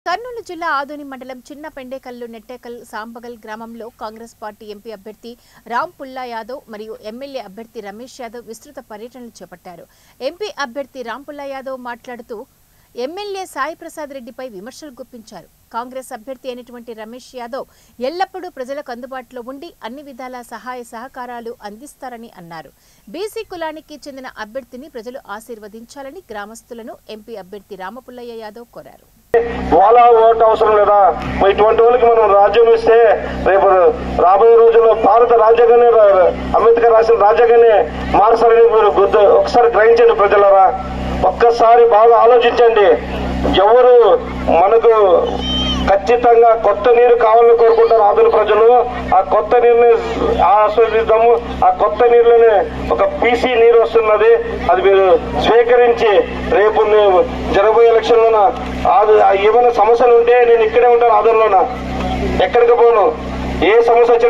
కర్నూలు జిల్లా ఆదోని మండలం చిన్న పెండేకల్లు నెట్టేకల్ సాంబగల్ గ్రామంలో కాంగ్రెస్ పార్టీ ఎంపీ అభ్యర్థి రామ్ పుల్లా యాదవ్ మరియు ఎమ్మెల్యే అభ్యర్థి రమేష్ యాదవ్ విస్తృత పర్యటనలు చేపట్టారు ఎంపీ అభ్యర్థి రామ్ పుల్లా యాదవ్ మాట్లాడుతూ ఎమ్మెల్యే సాయి ప్రసాద్ రెడ్డిపై విమర్శలు గుప్పించారు కాంగ్రెస్ అభ్యర్థి అయినటువంటి రమేష్ యాదవ్ ఎల్లప్పుడూ ప్రజలకు అందుబాటులో ఉండి అన్ని విధాల సహాయ సహకారాలు అందిస్తారని అన్నారు బీసీ కులానికి చెందిన అభ్యర్థిని ప్రజలు ఆశీర్వదించాలని గ్రామస్తులను ఎంపీ అభ్యర్థి రామపుల్లయ్య యాదవ్ కోరారు వాళ్ళ ఓటు అవసరం లేదా మరి ఇటువంటి వాళ్ళకి మనం రాజ్యం ఇస్తే రేపు రాబోయే రోజుల్లో భారత రాజ్యాంగాన్ని రా- అంబేద్కర్ రాసిన రాజ్యాంగాన్ని మార్చాలని మీరు గుర్తు ఒకసారి గ్రహించండి ప్రజలరా ఒక్కసారి బాగా ఆలోచించండి ఎవరు మనకు ఖచ్చితంగా కొత్త నీరు కావాలని కోరుకుంటారు ఆదుల ప్రజలు ఆ కొత్త నీరుని ఆస్వాదిద్దాము ఆ కొత్త నీరులోనే ఒక పీసీ నీరు వస్తున్నది అది మీరు స్వీకరించి రేపు నేను జరగబోయే ఎలక్షన్లోన ఆదు ఏమైనా సమస్యలు ఉంటే నేను ఇక్కడే ఉంటాను ఆదుల్లోన ఎక్కడికి పోను ఏ సమస్య వచ్చినా